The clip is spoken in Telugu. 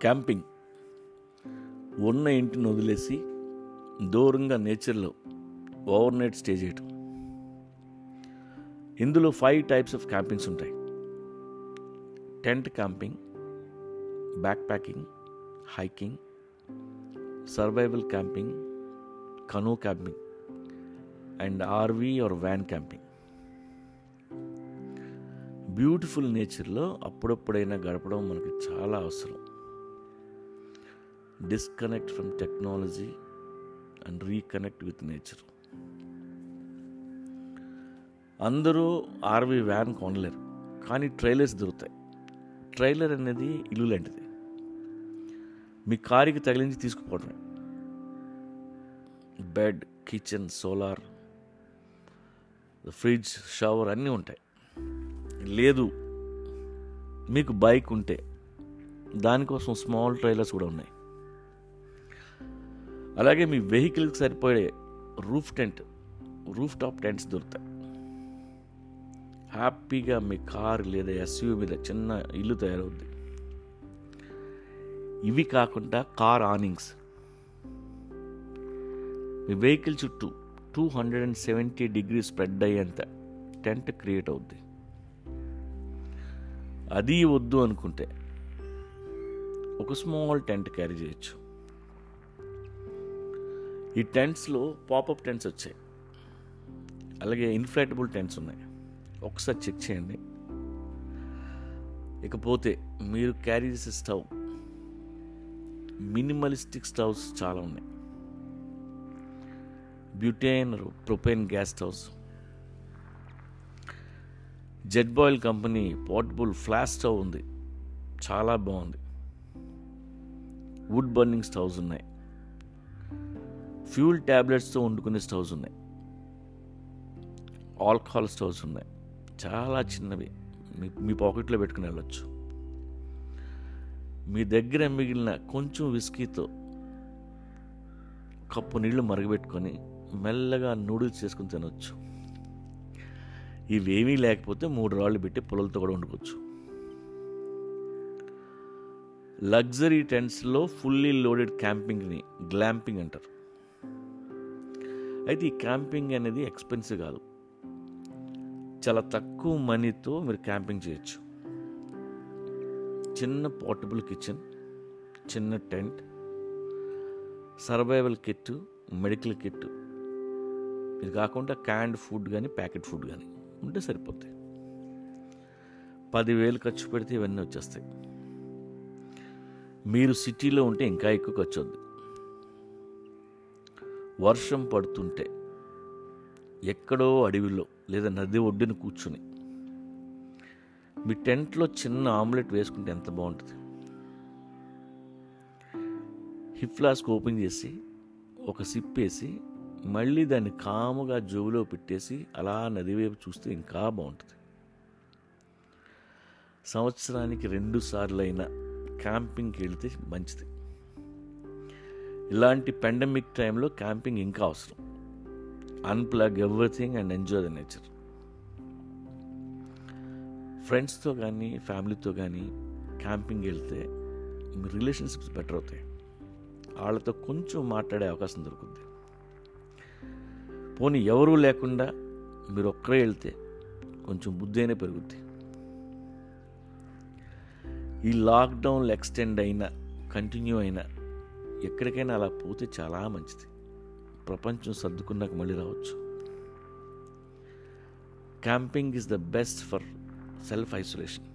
క్యాంపింగ్ ఉన్న ఇంటిని వదిలేసి దూరంగా నేచర్లో ఓవర్ నైట్ స్టే చేయటం ఇందులో ఫైవ్ టైప్స్ ఆఫ్ క్యాంపింగ్స్ ఉంటాయి tent camping backpacking hiking survival camping canoe camping and RV or van camping beautiful నేచర్లో అప్పుడప్పుడైనా గడపడం మనకి చాలా అవసరం disconnect from technology and reconnect with nature అందరూ ఆర్వీ వ్యాన్ కొనలేరు కానీ ట్రైలర్స్ దొరుకుతాయి ట్రైలర్ అనేది ఇల్లు లాంటిది మీ కారుకి తగిలించి తీసుకుపోవడమే bed kitchen solar fridge shower అన్నీ ఉంటాయి లేదు మీకు బైక్ ఉంటే దానికోసం స్మాల్ ట్రైలర్స్ కూడా ఉన్నాయి అలాగే మీ వెహికల్కి సరిపోయే roof tent roof top tents దొరుకుతాయి హ్యాపీగా మీ కార్ లేదా ఎస్యూ మీద చిన్న ఇల్లు తయారవుద్ది ఇవి కాకుండా కార్ ఆనింగ్స్ మీ వెహికల్ చుట్టూ two hundred and seventy degree spread అయ్యేంత టెంట్ క్రియేట్ అవుద్ది అది వద్దు అనుకుంటే ఒక స్మాల్ టెంట్ క్యారీ చేయొచ్చు ఈ టెంట్స్లో పాపప్ టెంట్స్ వచ్చాయి అలాగే ఇన్ఫ్లాటబుల్ టెంట్స్ ఉన్నాయి ఒకసారి చెక్ చేయండి ఇకపోతే మీరు క్యారీ చేసే స్టవ్ మినిమలిస్టిక్ స్టవ్స్ చాలా ఉన్నాయి butane propane gas stoves Jetboil company portable flash stove ఉంది చాలా బాగుంది వుడ్ బర్నింగ్ స్టవ్స్ ఉన్నాయి ఫ్యూల్ ట్యాబ్లెట్స్తో వండుకునే స్టవ్స్ ఉన్నాయి ఆల్కహాల్ స్టవ్స్ ఉన్నాయి చాలా చిన్నవి మీ మీ పాకెట్లో పెట్టుకుని వెళ్ళొచ్చు మీ దగ్గర మిగిలిన కొంచెం విస్కీతో కప్పు నీళ్లు మరగబెట్టుకొని మెల్లగా నూడిల్స్ చేసుకుని తినొచ్చు ఇవేమీ లేకపోతే మూడు రాళ్ళు పెట్టి పొలలతో కూడా వండుకోవచ్చు లగ్జరీ టెంట్స్లో ఫుల్లీ లోడెడ్ క్యాంపింగ్ని గ్లాంపింగ్ అంటారు అయితే ఈ క్యాంపింగ్ అనేది ఎక్స్పెన్సివ్ కాదు చాలా తక్కువ మనీతో మీరు క్యాంపింగ్ చేయొచ్చు చిన్న పోర్టబుల్ కిచెన్ చిన్న tent survival kit medical kit ఇది కాకుండా క్యాండ్ ఫుడ్ కానీ ప్యాకెట్ ఫుడ్ కానీ ఉంటే సరిపోతాయి పదివేలు ఖర్చు పెడితే ఇవన్నీ వచ్చేస్తాయి మీరు సిటీలో ఉంటే ఇంకా ఎక్కువ ఖర్చు అవుద్ది వర్షం పడుతుంటే ఎక్కడో అడవిలో లేదా నది ఒడ్డున కూర్చుని మీ టెంట్లో చిన్న ఆమ్లెట్ వేసుకుంటే ఎంత బాగుంటుంది హిప్ ఫ్లాస్క్ ఓపెన్ చేసి ఒక సిప్ వేసి మళ్ళీ దాన్ని కాముగా జోబులో పెట్టేసి అలా నది వైపు చూస్తే ఇంకా బాగుంటుంది సంవత్సరానికి రెండు సార్లు అయినా క్యాంపింగ్కి వెళితే మంచిది ఇలాంటి పెండమిక్ టైంలో క్యాంపింగ్ ఇంకా అవసరం unplug everything and enjoy the nature ఫ్రెండ్స్తో కానీ ఫ్యామిలీతో కానీ క్యాంపింగ్ వెళ్తే మీ రిలేషన్షిప్స్ బెటర్ అవుతాయి వాళ్ళతో కొంచెం మాట్లాడే అవకాశం దొరుకుద్ది పోనీ ఎవరూ లేకుండా మీరు ఒక్కరే వెళ్తే కొంచెం బుద్ధి అయినా పెరుగుద్ది ఈ లాక్డౌన్లు ఎక్స్టెండ్ అయినా కంటిన్యూ అయినా ఎక్కడికైనా అలా పోతే చాలా మంచిది ప్రపంచం సర్దుకున్నాక మళ్ళీ రావచ్చు camping is the best for self isolation